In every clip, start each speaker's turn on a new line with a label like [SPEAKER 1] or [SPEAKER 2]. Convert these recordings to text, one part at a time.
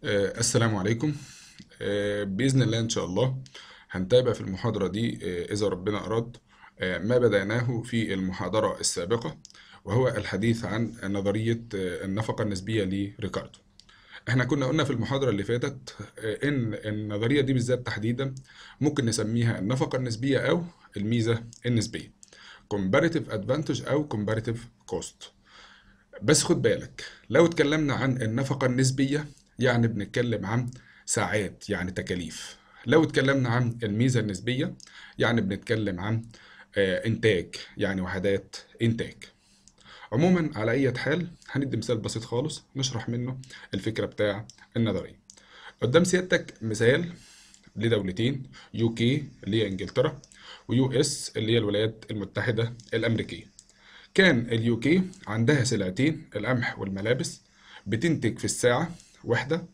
[SPEAKER 1] آه، السلام عليكم آه، بإذن الله إن شاء الله هنتابع في المحاضرة دي آه، إذا ربنا أراد آه، ما بدأناه في المحاضرة السابقة وهو الحديث عن نظرية آه، النفقة النسبية لريكاردو احنا كنا قلنا في المحاضرة اللي فاتت آه، إن النظرية دي بالذات تحديدا ممكن نسميها النفقة النسبية أو الميزة النسبية comparative advantage أو comparative cost بس خد بالك لو اتكلمنا عن النفقة النسبية يعني بنتكلم عن ساعات يعني تكاليف لو اتكلمنا عن الميزة النسبية يعني بنتكلم عن آه، إنتاج يعني وحدات إنتاج عموما على أي حال هندي مثال بسيط خالص نشرح منه الفكرة بتاع النظرية قدام سيادتك مثال لدولتين يو كي اللي هي انجلترا ويو اس اللي هي الولايات المتحدة الأمريكية كان اليو كي عندها سلعتين القمح والملابس بتنتج في الساعة وحدة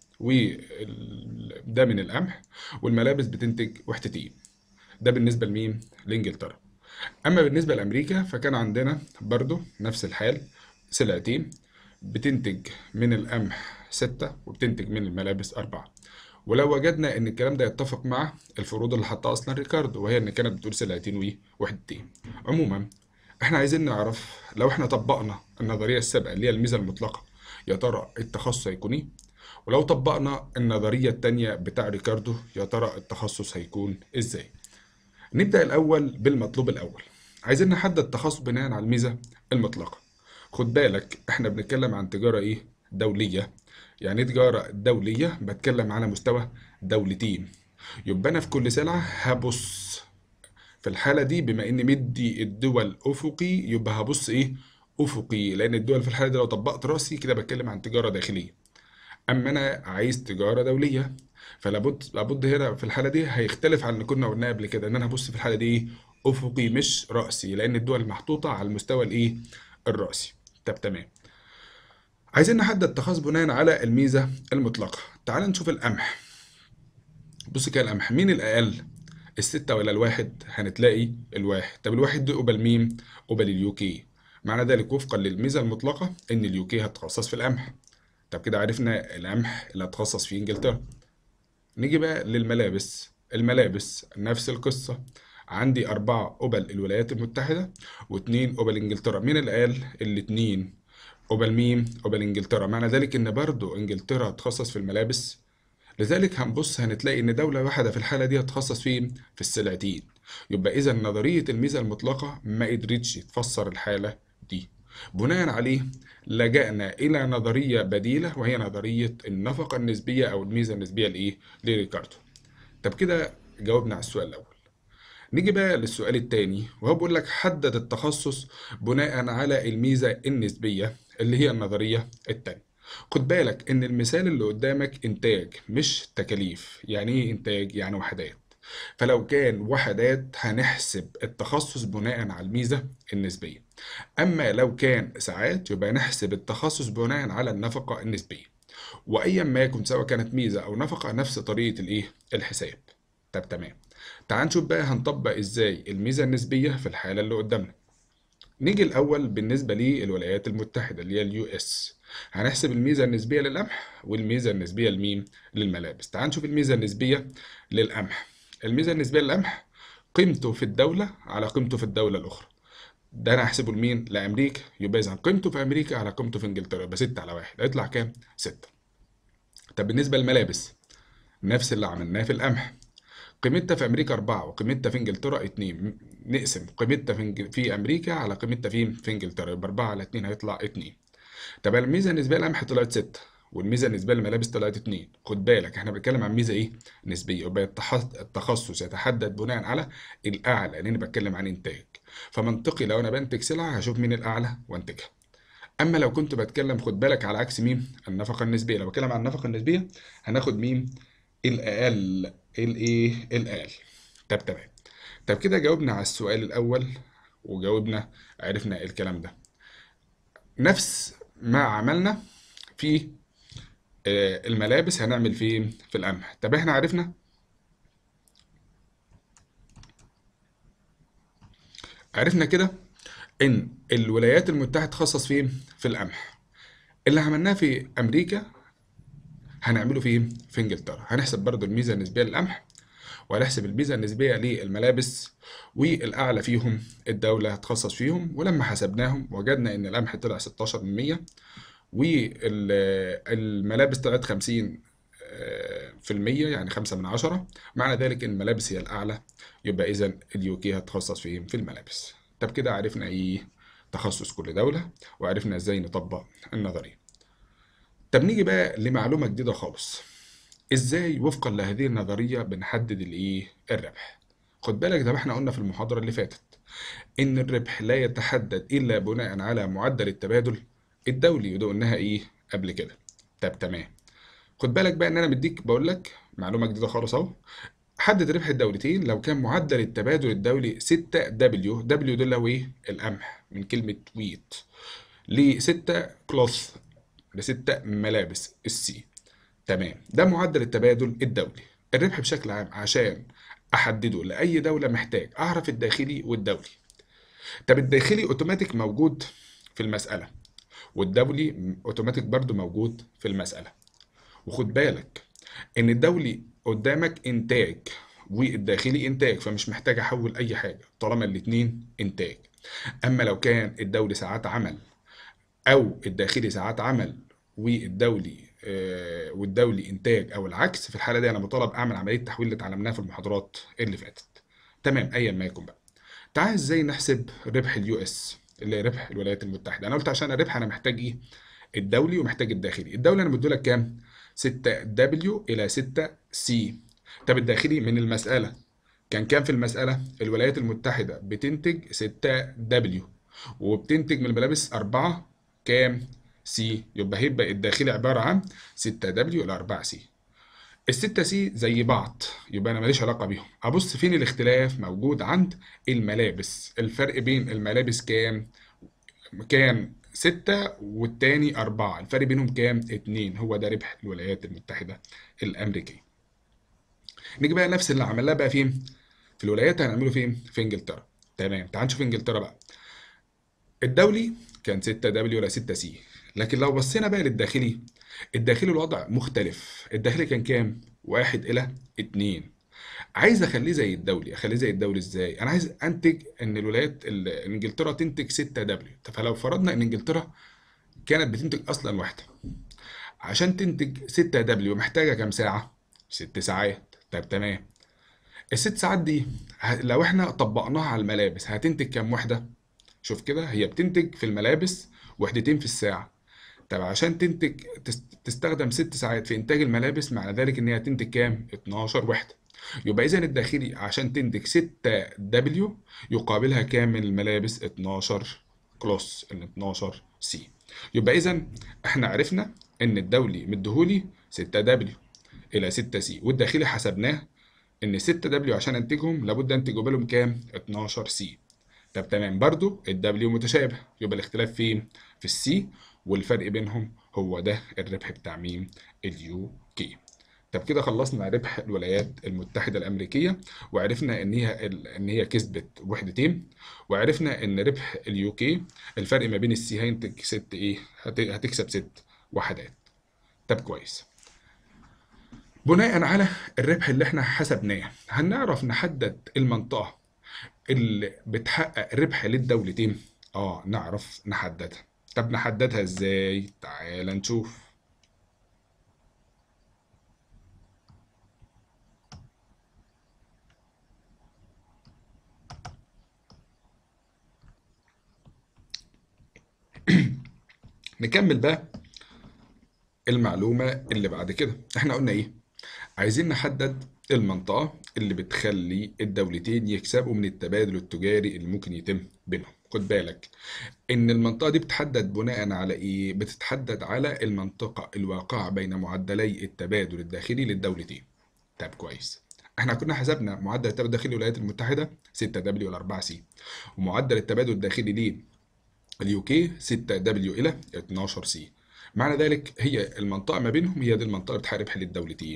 [SPEAKER 1] وده من القمح والملابس بتنتج وحدتين ده بالنسبة لمين؟ لإنجلترا أما بالنسبة لأمريكا فكان عندنا برضو نفس الحال سلعتين بتنتج من القمح ستة وبتنتج من الملابس أربعة ولو وجدنا إن الكلام ده يتفق مع الفروض اللي حطها أصلا ريكاردو وهي إن كانت بتقول سلعتين ووحدتين عموما احنا عايزين نعرف لو احنا طبقنا النظرية السابقة اللي هي الميزة المطلقة يا ترى التخصص هيكون ايه ولو طبقنا النظرية التانية بتاع ريكاردو يا ترى التخصص هيكون ازاي نبدأ الأول بالمطلوب الأول عايزين نحدد تخصص بناء على الميزة المطلقة خد بالك احنا بنتكلم عن تجارة ايه دولية يعني إيه تجارة دولية بتكلم على مستوى دولتين يبقى أنا في كل سلعة هبص في الحالة دي بما إن مدي الدول أفقي يبقى هبص إيه أفقي لأن الدول في الحالة دي لو طبقت راسي كده بتكلم عن تجارة داخلية أما أنا عايز تجارة دولية فلابد لابد هنا في الحالة دي هيختلف عن اللي كنا قلناه قبل كده إن أنا هبص في الحالة دي إيه أفقي مش رأسي لأن الدول محطوطة على المستوى الإيه الرأسي طب تمام عايزين نحدد تخصص بناء على الميزة المطلقة تعال نشوف القمح بص كده القمح مين الأقل الستة ولا الواحد هنتلاقي الواحد طب الواحد ده قبل مين قبل اليوكي معنى ذلك وفقا للميزة المطلقة إن اليوكي هتخصص في القمح طب كده عرفنا القمح اللي هتخصص فيه إنجلترا نيجي بقى للملابس الملابس نفس القصة عندي أربعة قبل الولايات المتحدة واتنين قبل إنجلترا مين اللي قال الاتنين قبل مين قبل إنجلترا معنى ذلك إن برضو إنجلترا هتخصص في الملابس لذلك هنبص هنتلاقي إن دولة واحدة في الحالة دي هتخصص فين في السلعتين يبقى إذا نظرية الميزة المطلقة ما قدرتش تفسر الحالة دي بناء عليه لجأنا إلى نظرية بديلة وهي نظرية النفقة النسبية أو الميزة النسبية لإيه؟ لريكاردو. طب كده جاوبنا على السؤال الأول. نيجي بقى للسؤال التاني وهو بيقول لك حدد التخصص بناء على الميزة النسبية اللي هي النظرية التانية. خد بالك إن المثال اللي قدامك إنتاج مش تكاليف، يعني إيه إنتاج؟ يعني وحدات. فلو كان وحدات هنحسب التخصص بناء على الميزة النسبية أما لو كان ساعات يبقى نحسب التخصص بناء على النفقة النسبية وأيا ما يكن سواء كانت ميزة أو نفقة نفس طريقة الإيه الحساب طب تمام تعال نشوف بقى هنطبق إزاي الميزة النسبية في الحالة اللي قدامنا نيجي الأول بالنسبة للولايات المتحدة اللي هي اليو اس هنحسب الميزة النسبية للقمح والميزة النسبية لمين؟ للملابس تعال نشوف الميزة النسبية للقمح الميزة النسبية للقمح قيمته في الدولة على قيمته في الدولة الأخرى ده أنا هحسبه لمين؟ لأمريكا يبقى إذا قيمته في أمريكا على قيمته في إنجلترا يبقى 6 على 1 هيطلع كام؟ 6 طب بالنسبة للملابس نفس اللي عملناه في القمح قيمتها في أمريكا 4 وقيمتها في إنجلترا 2 نقسم قيمتها في, إنج... في أمريكا على قيمتها في في إنجلترا يبقى 4 على 2 هيطلع 2 طب الميزة النسبية للقمح طلعت 6 والميزة النسبية للملابس طلعت 2 خد بالك احنا بنتكلم عن ميزة ايه نسبية يبقى التح- التخصص يتحدد بناء على الأعلى لأنني بتكلم عن إنتاج فمنطقي لو أنا بنتج سلعة هشوف مين الأعلى وأنتجها أما لو كنت بتكلم خد بالك على عكس مين النفقة النسبية لو بتكلم عن النفقة النسبية هناخد مين الأقل الإيه الأقل طب تمام طب كده جاوبنا على السؤال الأول وجاوبنا عرفنا الكلام ده نفس ما عملنا في آه، الملابس هنعمل فين في القمح طب احنا عرفنا عرفنا كده ان الولايات المتحدة تخصص فين في القمح اللي عملناه في امريكا هنعمله فين في انجلترا هنحسب برضو الميزه النسبيه للقمح وهنحسب الميزه النسبيه للملابس والاعلى فيهم الدوله هتخصص فيهم ولما حسبناهم وجدنا ان القمح طلع 16 من 100 والملابس طلعت 50 آه، في المية يعني خمسة من عشرة معنى ذلك إن الملابس هي الأعلى يبقى إذا اليوكي هتخصص فين في الملابس طب كده عرفنا إيه تخصص كل دولة وعرفنا إزاي نطبق النظرية طب نيجي بقى لمعلومة جديدة خالص إزاي وفقا لهذه النظرية بنحدد الإيه الربح خد بالك ده احنا قلنا في المحاضرة اللي فاتت إن الربح لا يتحدد إلا بناء على معدل التبادل الدولي وده قلناها إيه قبل كده طب تمام خد بالك بقى ان انا مديك بقول لك معلومه جديده خالص اهو حدد ربح الدولتين لو كان معدل التبادل الدولي 6 دبليو دبليو ده اللي هو ايه القمح من كلمه ويت ل 6 كلوث ل 6 ملابس السي تمام ده معدل التبادل الدولي الربح بشكل عام عشان احدده لاي دوله محتاج اعرف الداخلي والدولي طب الداخلي اوتوماتيك موجود في المساله والدولي اوتوماتيك برضو موجود في المساله وخد بالك ان الدولي قدامك انتاج والداخلي انتاج فمش محتاج احول اي حاجه طالما الاتنين انتاج اما لو كان الدولي ساعات عمل او الداخلي ساعات عمل والدولي آه، والدولي انتاج او العكس في الحاله دي انا مطالب اعمل عمليه تحويل اللي اتعلمناها في المحاضرات اللي فاتت تمام ايا ما يكون بقى تعال ازاي نحسب ربح اليو اس اللي هي ربح الولايات المتحده انا قلت عشان الربح انا محتاج ايه الدولي ومحتاج الداخلي الدولي انا مديلك كام 6 دبليو الى 6 سي طب الداخلي من المساله كان كام في المساله الولايات المتحده بتنتج 6 دبليو وبتنتج من الملابس 4 كام سي يبقى هيبقى الداخلي عباره عن 6 دبليو الى 4 سي الستة سي زي بعض يبقى انا ماليش علاقه بيهم ابص فين الاختلاف موجود عند الملابس الفرق بين الملابس كام كان ستة والتاني أربعة الفرق بينهم كام؟ اتنين هو ده ربح الولايات المتحدة الأمريكية نيجي بقى نفس اللي عملناه بقى فين؟ في الولايات هنعمله فين؟ في إنجلترا تمام تعال نشوف إنجلترا بقى الدولي كان 6 دبليو ولا 6 سي لكن لو بصينا بقى للداخلي الداخلي الوضع مختلف الداخلي كان كام؟ واحد إلى اتنين عايز اخليه زي الدولي اخليه زي الدولي ازاي انا عايز انتج ان الولايات ال- انجلترا تنتج 6 دبليو فلو فرضنا ان انجلترا كانت بتنتج اصلا واحده عشان تنتج 6 دبليو محتاجه كام ساعه 6 ساعات طب تمام الست ساعات دي ه- لو احنا طبقناها على الملابس هتنتج كام وحده شوف كده هي بتنتج في الملابس وحدتين في الساعه طب عشان تنتج تس- تستخدم ست ساعات في إنتاج الملابس معنى ذلك إن هي تنتج كام؟ 12 وحدة. يبقى إذا الداخلي عشان تنتج 6 دبليو يقابلها كام من الملابس؟ 12 كلوس ال 12 سي. يبقى إذا إحنا عرفنا إن الدولي مديهولي 6 دبليو إلى 6 سي والداخلي حسبناه إن 6 دبليو عشان أنتجهم لابد أنتج قبالهم كام؟ 12 سي. طب تمام برضو الدبليو متشابه يبقى الاختلاف فين؟ في السي والفرق بينهم هو ده الربح بتاع مين؟ اليو كي. طب كده خلصنا ربح الولايات المتحدة الأمريكية وعرفنا إن هي إن هي كسبت وحدتين وعرفنا إن ربح اليو كي الفرق ما بين السي هينتج ست إيه؟ هت- هتكسب ست وحدات. طب كويس. بناء على الربح اللي احنا حسبناه هنعرف نحدد المنطقة اللي بتحقق ربح للدولتين اه نعرف نحددها طب نحددها ازاي تعال نشوف نكمل بقى المعلومة اللي بعد كده احنا قلنا ايه عايزين نحدد المنطقة اللي بتخلي الدولتين يكسبوا من التبادل التجاري اللي ممكن يتم بينهم خد بالك ان المنطقة دي بتحدد بناء على ايه بتتحدد على المنطقة الواقعة بين معدلي التبادل الداخلي للدولتين طب كويس احنا كنا حسبنا معدل التبادل الداخلي للولايات المتحدة 6 دبليو ولا 4 سي ومعدل التبادل الداخلي ليه اليو كي 6 دبليو الى 12 سي معنى ذلك هي المنطقة ما بينهم هي دي المنطقة اللي بتحارب حل الدولتين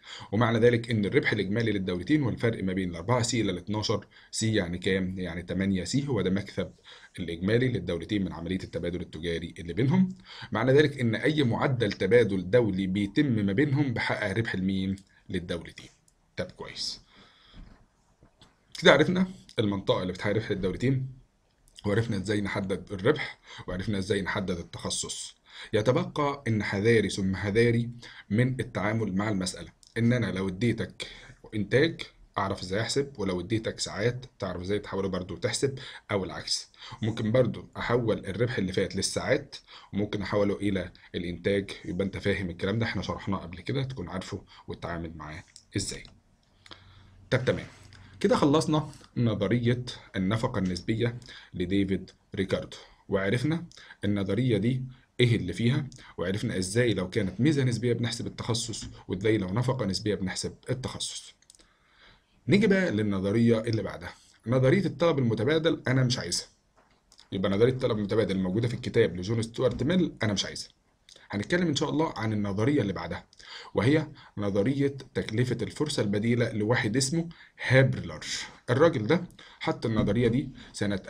[SPEAKER 1] ومعنى ذلك ان الربح الاجمالي للدولتين هو الفرق ما بين ال 4 سي الى ال 12 سي يعني كام؟ يعني 8 سي هو ده مكسب الاجمالي للدولتين من عمليه التبادل التجاري اللي بينهم معنى ذلك ان اي معدل تبادل دولي بيتم ما بينهم بحقق ربح لمين؟ للدولتين طب كويس كده عرفنا المنطقه اللي بتحقق ربح للدولتين وعرفنا ازاي نحدد الربح وعرفنا ازاي نحدد التخصص يتبقى ان حذاري ثم حذاري من التعامل مع المساله ان انا لو اديتك انتاج اعرف ازاي احسب ولو اديتك ساعات تعرف ازاي تحوله برضو تحسب او العكس ممكن برضو احول الربح اللي فات للساعات وممكن احوله الى الانتاج يبقى انت فاهم الكلام ده احنا شرحناه قبل كده تكون عارفه وتتعامل معاه ازاي طب تمام كده خلصنا نظرية النفقة النسبية لديفيد ريكاردو وعرفنا النظرية دي ايه اللي فيها وعرفنا ازاي لو كانت ميزة نسبية بنحسب التخصص وازاي لو نفقة نسبية بنحسب التخصص نيجي بقى للنظرية اللي بعدها نظرية الطلب المتبادل انا مش عايزها يبقى نظرية الطلب المتبادل الموجودة في الكتاب لجون ستوارت ميل انا مش عايزها هنتكلم ان شاء الله عن النظرية اللي بعدها وهي نظرية تكلفة الفرصة البديلة لواحد اسمه هابرلر الراجل ده حط النظرية دي سنة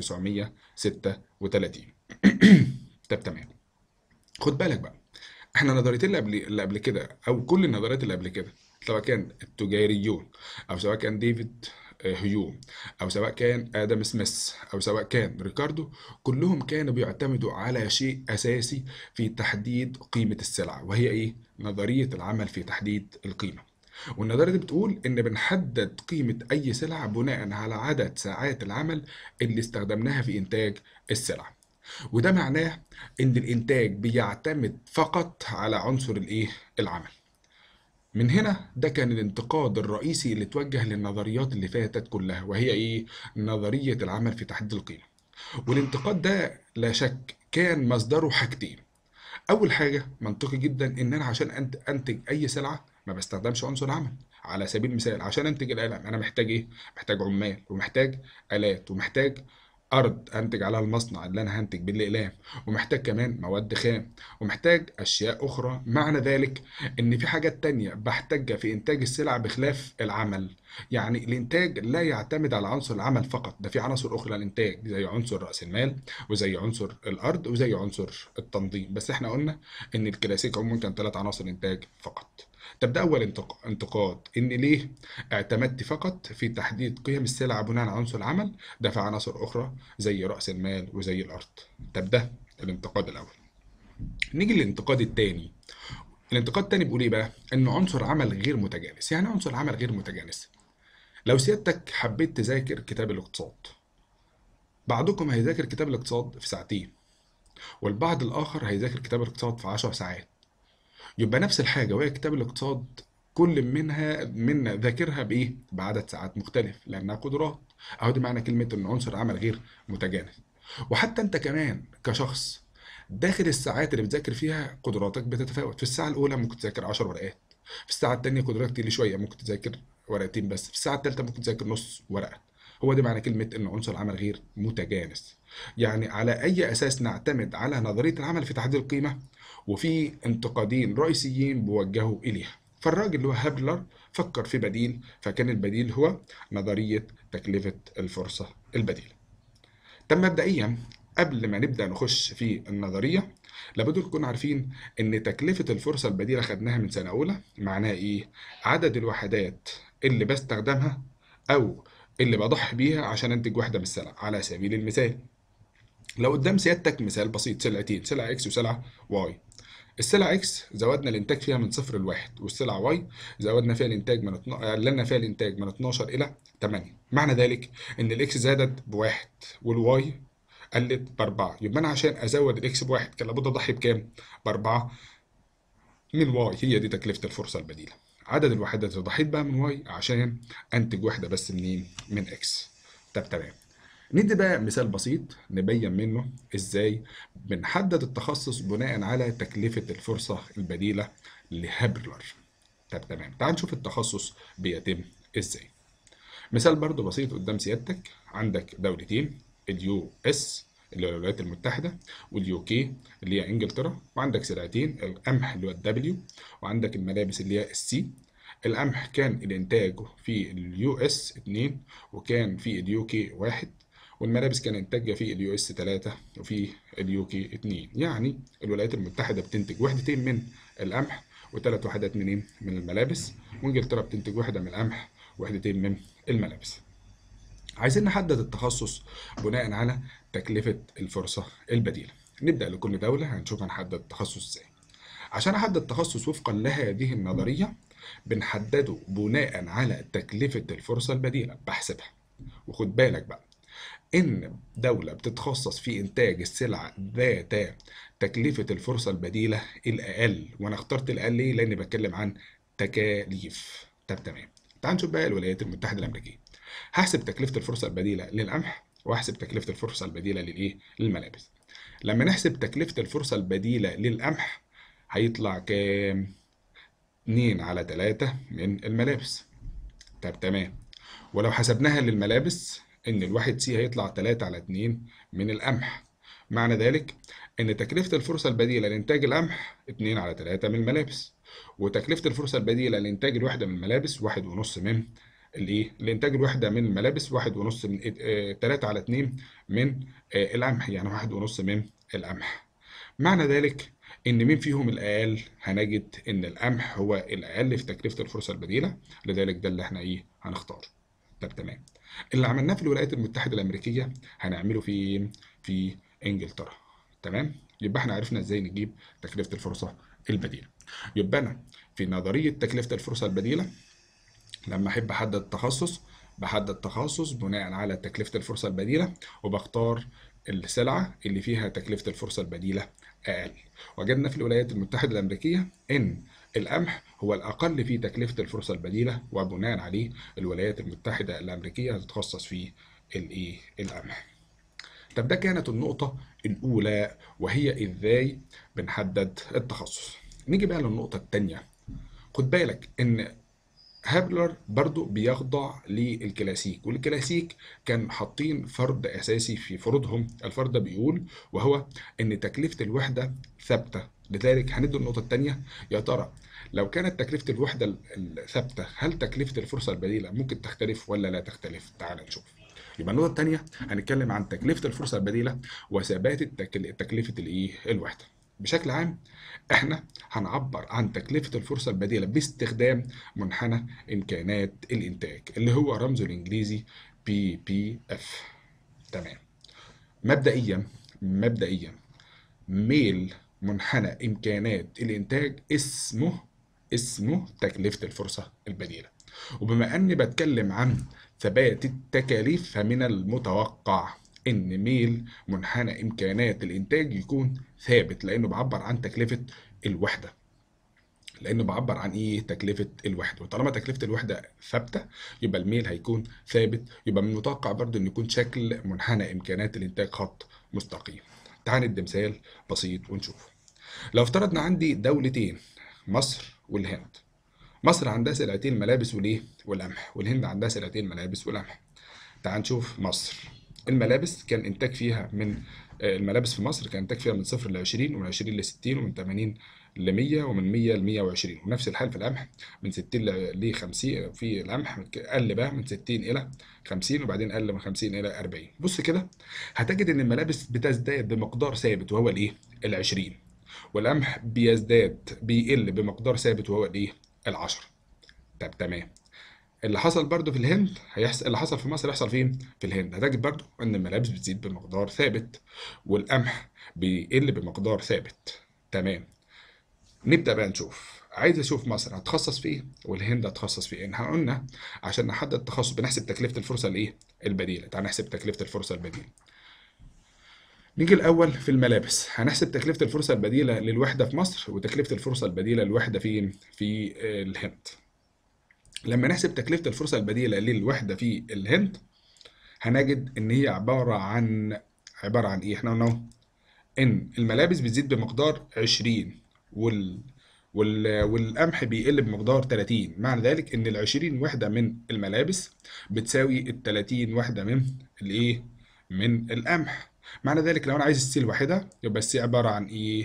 [SPEAKER 1] 1936 طب تمام خد بالك بقى احنا النظريتين اللي قبل اللي قبل كده او كل النظريات اللي قبل كده سواء كان التجاريون او سواء كان ديفيد هيوم او سواء كان ادم سميث او سواء كان ريكاردو كلهم كانوا بيعتمدوا على شيء اساسي في تحديد قيمه السلعه وهي ايه نظريه العمل في تحديد القيمه والنظريه دي بتقول ان بنحدد قيمه اي سلعه بناء على عدد ساعات العمل اللي استخدمناها في انتاج السلعه وده معناه ان الانتاج بيعتمد فقط على عنصر الايه العمل من هنا ده كان الانتقاد الرئيسي اللي توجه للنظريات اللي فاتت كلها وهي ايه نظرية العمل في تحديد القيمة والانتقاد ده لا شك كان مصدره حاجتين اول حاجة منطقي جدا ان انا عشان أنت انتج اي سلعة ما بستخدمش عنصر عمل على سبيل المثال عشان انتج القلم انا محتاج ايه محتاج عمال ومحتاج الات ومحتاج ارض انتج عليها المصنع اللي انا هنتج بيه الاقلام ومحتاج كمان مواد خام ومحتاج اشياء اخرى معنى ذلك ان في حاجات تانية بحتاجها في انتاج السلع بخلاف العمل يعني الانتاج لا يعتمد على عنصر العمل فقط ده في عناصر اخرى للانتاج زي عنصر راس المال وزي عنصر الارض وزي عنصر التنظيم بس احنا قلنا ان الكلاسيك عموما كان ثلاث عناصر انتاج فقط طب ده اول انتق- انتقاد ان ليه اعتمدت فقط في تحديد قيم السلع بناء على عنصر العمل ده في عناصر اخرى زي راس المال وزي الارض طب ده الانتقاد الاول نيجي للانتقاد الثاني الانتقاد الثاني بيقول ايه بقى ان عنصر عمل غير متجانس يعني عنصر عمل غير متجانس لو سيادتك حبيت تذاكر كتاب الاقتصاد بعضكم هيذاكر كتاب الاقتصاد في ساعتين والبعض الاخر هيذاكر كتاب الاقتصاد في 10 ساعات يبقى نفس الحاجة وهي كتاب الاقتصاد كل منها منا ذاكرها بإيه؟ بعدد ساعات مختلف لأنها قدرات أهو دي معنى كلمة إن عنصر عمل غير متجانس وحتى أنت كمان كشخص داخل الساعات اللي بتذاكر فيها قدراتك بتتفاوت في الساعة الأولى ممكن تذاكر 10 ورقات في الساعة التانية قدراتك تقل شوية ممكن تذاكر ورقتين بس في الساعة التالتة ممكن تذاكر نص ورقة هو ده معنى كلمة إن عنصر العمل غير متجانس يعني على أي أساس نعتمد على نظرية العمل في تحديد القيمة وفي انتقادين رئيسيين بوجهوا إليها فالراجل اللي هو هابلر فكر في بديل فكان البديل هو نظرية تكلفة الفرصة البديلة طب مبدئيا قبل ما نبدأ نخش في النظرية لابد نكون عارفين إن تكلفة الفرصة البديلة خدناها من سنة أولى معناها إيه؟ عدد الوحدات اللي بستخدمها أو اللي بضحي بيها عشان أنتج واحدة من السلع على سبيل المثال لو قدام سيادتك مثال بسيط سلعتين سلعة إكس وسلعة واي السلعة إكس زودنا الإنتاج فيها من صفر لواحد والسلعة واي زودنا فيها الإنتاج من اتنا... قللنا فيها الإنتاج من 12 إلى 8 معنى ذلك إن الإكس زادت بواحد والواي قلت بأربعة يبقى أنا عشان أزود الإكس بواحد كان لابد أضحي بكام؟ بأربعة من واي هي دي تكلفة الفرصة البديلة عدد الوحدات اللي ضحيت بقى من واي عشان أنتج واحدة بس منين؟ من إكس طب تمام ندي بقى مثال بسيط نبين منه ازاي بنحدد التخصص بناء على تكلفة الفرصة البديلة لهابرلر طب تمام تعال نشوف التخصص بيتم ازاي مثال برضو بسيط قدام سيادتك عندك دولتين اليو اس اللي هي الولايات المتحدة واليو كي اللي هي انجلترا وعندك سلعتين القمح اللي هو الدبليو وعندك الملابس اللي هي السي القمح كان الانتاج في اليو اس 2 وكان في اليو كي 1 والملابس كان انتاجها في اليو اس 3 وفي اليو كي 2 يعني الولايات المتحده بتنتج وحدتين من القمح وثلاث وحدات منين من الملابس وانجلترا بتنتج وحده من القمح وحدتين من الملابس عايزين نحدد التخصص بناء على تكلفة الفرصة البديلة نبدأ لكل دولة هنشوف هنحدد التخصص ازاي عشان أحدد تخصص وفقا لهذه النظرية بنحدده بناء على تكلفة الفرصة البديلة بحسبها وخد بالك بقى إن دولة بتتخصص في إنتاج السلع ذات تكلفة الفرصة البديلة الأقل وأنا اخترت الأقل ليه؟ لأني بتكلم عن تكاليف طب تمام تعال نشوف بقى الولايات المتحدة الأمريكية هحسب تكلفة الفرصة البديلة للقمح وهحسب تكلفة الفرصة البديلة للإيه؟ للملابس لما نحسب تكلفة الفرصة البديلة للقمح هيطلع كام؟ 2 على 3 من الملابس طب تمام ولو حسبناها للملابس ان الواحد سي هيطلع 3 على 2 من القمح معنى ذلك ان تكلفة الفرصة البديلة لإنتاج القمح 2 على 3 من الملابس وتكلفة الفرصة البديلة لإنتاج الوحدة من الملابس واحد ونص من الايه لإنتاج الوحدة من الملابس واحد ونص من اه 3 على 2 من اه القمح يعني واحد ونص من القمح معنى ذلك ان مين فيهم الاقل هنجد ان القمح هو الاقل في تكلفة الفرصة البديلة لذلك ده اللي احنا ايه هنختاره طب تمام اللي عملناه في الولايات المتحدة الأمريكية هنعمله في في إنجلترا تمام يبقى احنا عرفنا ازاي نجيب تكلفة الفرصة البديلة يبقى أنا في نظرية تكلفة الفرصة البديلة لما أحب أحدد تخصص بحدد تخصص بناء على تكلفة الفرصة البديلة وبختار السلعة اللي فيها تكلفة الفرصة البديلة أقل وجدنا في الولايات المتحدة الأمريكية إن القمح هو الأقل في تكلفة الفرصة البديلة وبناء عليه الولايات المتحدة الأمريكية هتتخصص في الإيه القمح. طب ده كانت النقطة الأولى وهي إزاي بنحدد التخصص. نيجي بقى للنقطة التانية. خد بالك إن هابلر برضو بيخضع للكلاسيك والكلاسيك كان حاطين فرض أساسي في فروضهم الفرض ده بيقول وهو إن تكلفة الوحدة ثابتة لذلك هندي النقطة الثانية يا ترى لو كانت تكلفة الوحدة الثابتة هل تكلفة الفرصة البديلة ممكن تختلف ولا لا تختلف؟ تعال نشوف. يبقى النقطة الثانية هنتكلم عن تكلفة الفرصة البديلة وثبات التكل... تكلفة الايه؟ الوحدة. بشكل عام احنا هنعبر عن تكلفة الفرصة البديلة باستخدام منحنى إمكانات الإنتاج اللي هو رمزه الإنجليزي بي بي اف. تمام. مبدئيا مبدئيا ميل منحنى إمكانات الإنتاج اسمه اسمه تكلفة الفرصة البديلة وبما أني بتكلم عن ثبات التكاليف فمن المتوقع إن ميل منحنى إمكانات الإنتاج يكون ثابت لأنه بعبر عن تكلفة الوحدة لأنه بعبر عن إيه تكلفة الوحدة وطالما تكلفة الوحدة ثابتة يبقى الميل هيكون ثابت يبقى من المتوقع برضه إن يكون شكل منحنى إمكانات الإنتاج خط مستقيم تعال ندي مثال بسيط ونشوف لو افترضنا عندي دولتين مصر والهند مصر عندها سلعتين ملابس والايه والقمح والهند عندها سلعتين ملابس والقمح تعال نشوف مصر الملابس كان انتاج فيها من الملابس في مصر كان انتاج فيها من صفر ل 20 ومن 20 ل 60 ومن 80 ل 100 ومن 100 ل 120 ونفس الحال في القمح من 60 ل 50 في القمح قل بقى من 60 الى 50 وبعدين قل من 50 الى 40 بص كده هتجد ان الملابس بتزداد بمقدار ثابت وهو الايه ال 20 والقمح بيزداد بيقل بمقدار ثابت وهو الايه ال10 طب تمام اللي حصل برضو في الهند هيحصل اللي حصل في مصر يحصل فين في الهند هتجد برضو ان الملابس بتزيد بمقدار ثابت والقمح بيقل بمقدار ثابت تمام نبدأ بقى نشوف عايز اشوف مصر هتخصص في ايه والهند هتخصص في ايه احنا قلنا عشان نحدد التخصص بنحسب تكلفة الفرصة الايه البديلة تعال نحسب تكلفة الفرصة البديلة نيجي الأول في الملابس هنحسب تكلفة الفرصة البديلة للوحدة في مصر وتكلفة الفرصة البديلة للوحدة فين في الهند لما نحسب تكلفة الفرصة البديلة للوحدة في الهند هنجد إن هي عبارة عن عبارة عن إيه؟ إحنا قلنا إن الملابس بتزيد بمقدار 20 وال وال... والقمح بيقل بمقدار 30 معنى ذلك إن ال 20 وحدة من الملابس بتساوي ال 30 وحدة من الإيه؟ من القمح معنى ذلك لو أنا عايز السي الواحدة يبقى السي عبارة عن إيه؟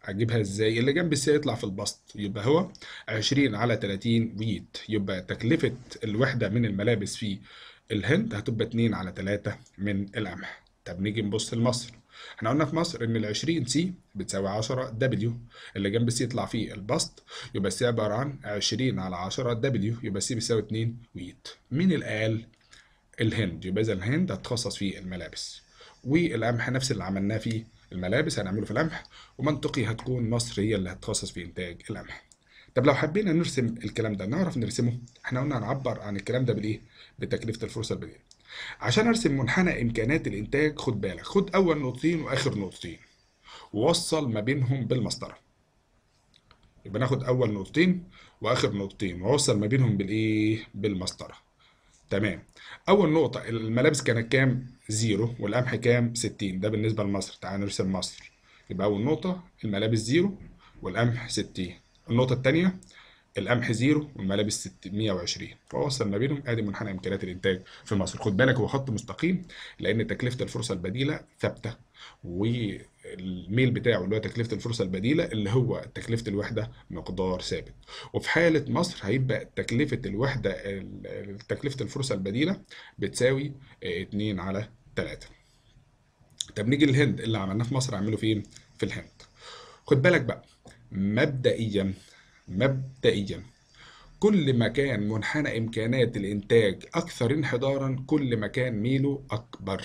[SPEAKER 1] اجيبها ازاي اللي جنب السي يطلع في البسط يبقى هو 20 على 30 ويت يبقى تكلفة الوحدة من الملابس في الهند هتبقى 2 على 3 من القمح طب نيجي نبص لمصر احنا قلنا في مصر ان ال 20 سي بتساوي 10 دبليو اللي جنب السي يطلع فيه البسط يبقى السي عبارة عن 20 على 10 دبليو يبقى السي بيساوي 2 ويت مين اللي قال الهند يبقى اذا الهند هتخصص في الملابس والقمح نفس اللي عملناه في الملابس هنعمله في القمح ومنطقي هتكون مصر هي اللي هتخصص في انتاج القمح طب لو حبينا نرسم الكلام ده نعرف نرسمه احنا قلنا هنعبر عن الكلام ده بالايه بتكلفة الفرصة البديلة عشان ارسم منحنى امكانات الانتاج خد بالك خد اول نقطتين واخر نقطتين ووصل ما بينهم بالمسطره يبقى ناخد اول نقطتين واخر نقطتين ووصل ما بينهم بالايه بالمسطره تمام اول نقطه الملابس كانت كام زيرو والقمح كام 60 ده بالنسبه لمصر تعال نرسم مصر يبقى اول نقطه الملابس زيرو والقمح 60 النقطه الثانيه القمح زيرو والملابس 620 فوصل ما بينهم ادي منحنى امكانيات الانتاج في مصر خد بالك هو خط مستقيم لان تكلفه الفرصه البديله ثابته والميل بتاعه اللي هو تكلفه الفرصه البديله اللي هو تكلفه الوحده مقدار ثابت وفي حاله مصر هيبقى تكلفه الوحده ال- تكلفه الفرصه البديله بتساوي 2 على 3 طب نيجي للهند اللي عملناه في مصر اعمله فين في الهند خد بالك بقى مبدئيا مبدئيا كل ما كان منحنى إمكانات الإنتاج أكثر انحدارا كل ما كان ميله أكبر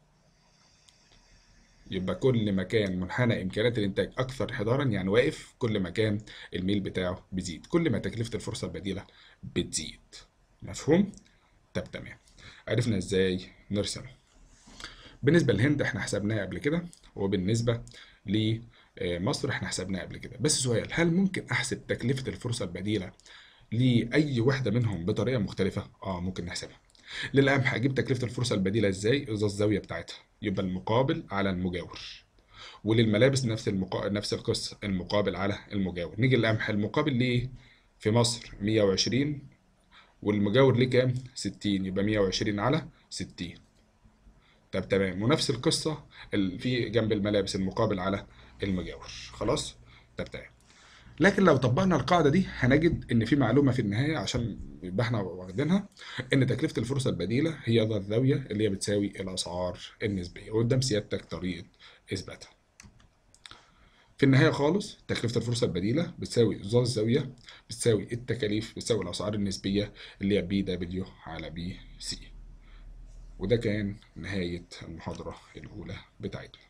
[SPEAKER 1] يبقى كل ما كان منحنى إمكانات الإنتاج أكثر انحدارا يعني واقف كل ما كان الميل بتاعه بيزيد كل ما تكلفة الفرصة البديلة بتزيد مفهوم؟ طب تمام عرفنا إزاي نرسمه بالنسبة للهند احنا حسبناها قبل كده وبالنسبة لمصر احنا حسبناها قبل كده بس سؤال هل ممكن احسب تكلفة الفرصة البديلة لأي واحدة منهم بطريقة مختلفة؟ اه ممكن نحسبها للقمح اجيب تكلفة الفرصة البديلة ازاي؟ اذا الزاوية بتاعتها يبقى المقابل على المجاور وللملابس نفس المقا... نفس القصة المقابل على المجاور نيجي للقمح المقابل ليه في مصر 120 والمجاور ليه كام؟ 60 يبقى 120 على 60 طب تمام ونفس القصة ال- في جنب الملابس المقابل على المجاور خلاص طب تمام لكن لو طبقنا القاعدة دي هنجد إن في معلومة في النهاية عشان يبقى احنا واخدينها إن تكلفة الفرصة البديلة هي ذا الزاوية اللي هي بتساوي الأسعار النسبية وقدام سيادتك طريقة إثباتها. في النهاية خالص تكلفة الفرصة البديلة بتساوي ذا الزاوية بتساوي التكاليف بتساوي الأسعار النسبية اللي هي بي دبليو على بي سي. وده كان نهاية المحاضرة الأولى بتاعتنا